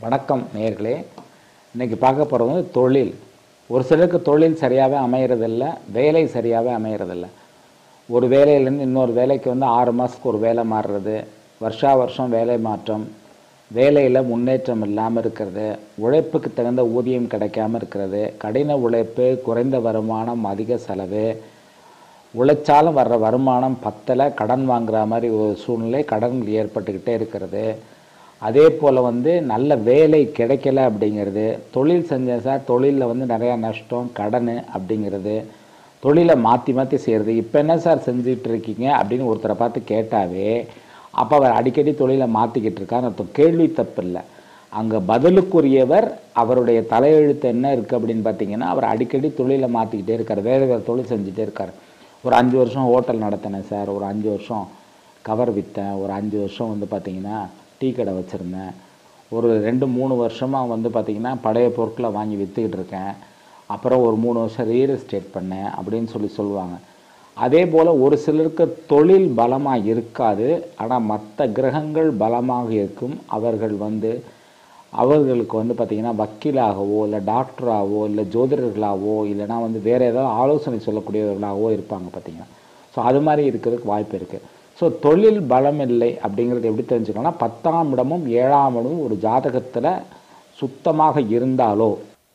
வணக்கம் நேயர்களே இன்னைக்கு பார்க்க போகிறது வந்து தொழில் ஒரு சிலருக்கு தொழில் சரியாகவே அமையறதில்ல வேலை சரியாகவே அமையறதில்ல ஒரு வேலையிலேருந்து இன்னொரு வேலைக்கு வந்து ஆறு மாதத்துக்கு ஒரு வேலை மாறுறது வருஷா வருஷம் வேலை மாற்றம் வேலையில் முன்னேற்றம் இல்லாமல் இருக்கிறது உழைப்புக்கு தகுந்த ஊதியம் கிடைக்காம இருக்கிறது கடின உழைப்பு குறைந்த வருமானம் அதிக செலவு உழைச்சாலும் வர்ற வருமானம் பத்தலை கடன் வாங்குற மாதிரி ஒரு சூழ்நிலை கடன் ஏற்பட்டுக்கிட்டே இருக்கிறது அதே போல் வந்து நல்ல வேலை கிடைக்கல அப்படிங்கிறது தொழில் செஞ்சேன் சார் தொழிலில் வந்து நிறையா நஷ்டம் கடன் அப்படிங்கிறது தொழிலை மாற்றி மாற்றி செய்கிறது இப்போ என்ன சார் செஞ்சுட்டு இருக்கீங்க அப்படின்னு ஒருத்தரை பார்த்து கேட்டாவே அப்போ அவர் அடிக்கடி தொழிலை மாற்றிக்கிட்டு இருக்கார் அர்த்தம் கேள்வி தப்பு இல்லை அங்கே பதிலுக்குரியவர் அவருடைய தலையெழுத்து என்ன இருக்குது அப்படின்னு பார்த்தீங்கன்னா அவர் அடிக்கடி தொழிலை மாற்றிக்கிட்டே இருக்கார் வேறு வேறு தொழில் செஞ்சுட்டே இருக்கார் ஒரு அஞ்சு வருஷம் ஹோட்டல் நடத்தினேன் சார் ஒரு அஞ்சு வருஷம் கவர் விற்றேன் ஒரு அஞ்சு வருஷம் வந்து பார்த்திங்கன்னா டீ கடை வச்சுருந்தேன் ஒரு ரெண்டு மூணு வருஷமாக வந்து பார்த்திங்கன்னா பழைய பொருட்களை வாங்கி விற்றுக்கிட்டு இருக்கேன் அப்புறம் ஒரு மூணு வருஷம் ரியல் எஸ்டேட் பண்ணேன் அப்படின்னு சொல்லி சொல்லுவாங்க அதே போல் ஒரு சிலருக்கு தொழில் பலமாக இருக்காது ஆனால் மற்ற கிரகங்கள் பலமாக இருக்கும் அவர்கள் வந்து அவர்களுக்கு வந்து பார்த்திங்கன்னா வக்கீலாகவோ இல்லை டாக்டராகவோ இல்லை ஜோதிடர்களாகவோ இல்லைனா வந்து வேறு ஏதாவது ஆலோசனை சொல்லக்கூடியவர்களாகவோ இருப்பாங்க பார்த்திங்கன்னா ஸோ அது மாதிரி இருக்கிறதுக்கு வாய்ப்பு இருக்குது ஸோ தொழில் பலம் இல்லை அப்படிங்கிறது எப்படி தெரிஞ்சுக்கலாம்னா பத்தாம் இடமும் ஏழாம் இடமும் ஒரு ஜாதகத்தில் சுத்தமாக இருந்தாலோ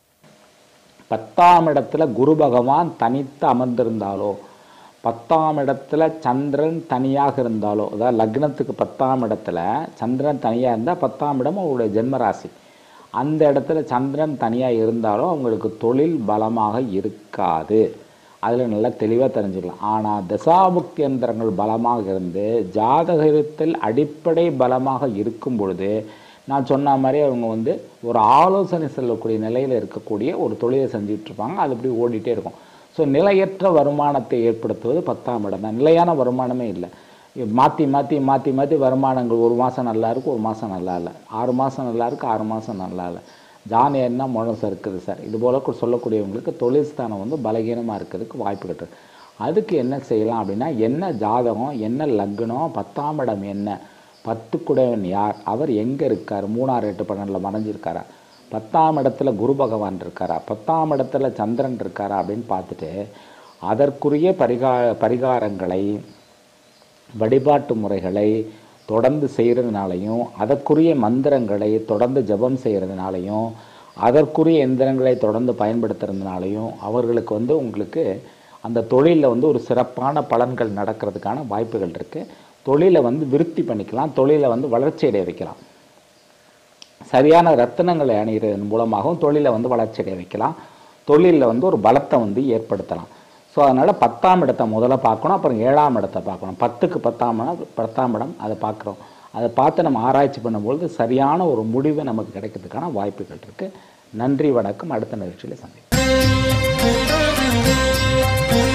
பத்தாம் இடத்துல குரு பகவான் தனித்து அமர்ந்திருந்தாலோ பத்தாம் இடத்துல சந்திரன் தனியாக இருந்தாலோ அதாவது லக்னத்துக்கு பத்தாம் இடத்துல சந்திரன் தனியாக இருந்தால் பத்தாம் இடம் அவருடைய ஜென்மராசி அந்த இடத்துல சந்திரன் தனியாக இருந்தாலும் அவங்களுக்கு தொழில் பலமாக இருக்காது அதில் நல்லா தெளிவாக தெரிஞ்சுக்கலாம் ஆனால் தசாபுக்தி யந்திரங்கள் பலமாக இருந்து ஜாதகத்தில் அடிப்படை பலமாக இருக்கும் பொழுது நான் சொன்ன மாதிரி அவங்க வந்து ஒரு ஆலோசனை செல்லக்கூடிய நிலையில் இருக்கக்கூடிய ஒரு தொழிலை செஞ்சுட்டு இருப்பாங்க அது இப்படி ஓடிட்டே இருக்கும் ஸோ நிலையற்ற வருமானத்தை ஏற்படுத்துவது பத்தாம் இடம் தான் நிலையான வருமானமே இல்லை மாற்றி மாற்றி மாற்றி மாற்றி வருமானங்கள் ஒரு மாதம் நல்லா இருக்குது ஒரு மாதம் நல்லா இல்லை ஆறு மாதம் நல்லா இருக்குது ஆறு மாதம் நல்லா இல்லை ஜான் என்ன முழசம் இருக்குது சார் இது போல சொல்லக்கூடியவங்களுக்கு தொழில் ஸ்தானம் வந்து பலகீனமாக இருக்கிறதுக்கு வாய்ப்பு இருக்குது அதுக்கு என்ன செய்யலாம் அப்படின்னா என்ன ஜாதகம் என்ன லக்னம் பத்தாம் இடம் என்ன பத்துக்குடையவன் யார் அவர் எங்கே இருக்கார் மூணாறு எட்டு பன்னெண்டில் மறைஞ்சிருக்காரா பத்தாம் இடத்துல குரு பகவான் இருக்காரா பத்தாம் இடத்துல சந்திரன் இருக்காரா அப்படின்னு பார்த்துட்டு அதற்குரிய பரிகா பரிகாரங்களை வழிபாட்டு முறைகளை தொடர்ந்து செய்கிறதுனாலையும் அதற்குரிய மந்திரங்களை தொடர்ந்து ஜபம் செய்கிறதுனாலையும் அதற்குரிய எந்திரங்களை தொடர்ந்து பயன்படுத்துறதுனாலையும் அவர்களுக்கு வந்து உங்களுக்கு அந்த தொழிலில் வந்து ஒரு சிறப்பான பலன்கள் நடக்கிறதுக்கான வாய்ப்புகள் இருக்குது தொழிலை வந்து விருத்தி பண்ணிக்கலாம் தொழிலை வந்து வளர்ச்சி அடைய வைக்கலாம் சரியான ரத்தினங்களை அணிகிறதன் மூலமாகவும் தொழிலை வந்து வளர்ச்சி அடைய வைக்கலாம் தொழிலில் வந்து ஒரு பலத்தை வந்து ஏற்படுத்தலாம் ஸோ அதனால் பத்தாம் இடத்தை முதல்ல பார்க்கணும் அப்புறம் ஏழாம் இடத்தை பார்க்கணும் பத்துக்கு பத்தாம் இடம் பத்தாம் இடம் அதை பார்க்குறோம் அதை பார்த்து நம்ம ஆராய்ச்சி பண்ணும்பொழுது சரியான ஒரு முடிவு நமக்கு கிடைக்கிறதுக்கான வாய்ப்புகள் இருக்குது நன்றி வணக்கம் அடுத்த நிகழ்ச்சியில் சந்திப்போம்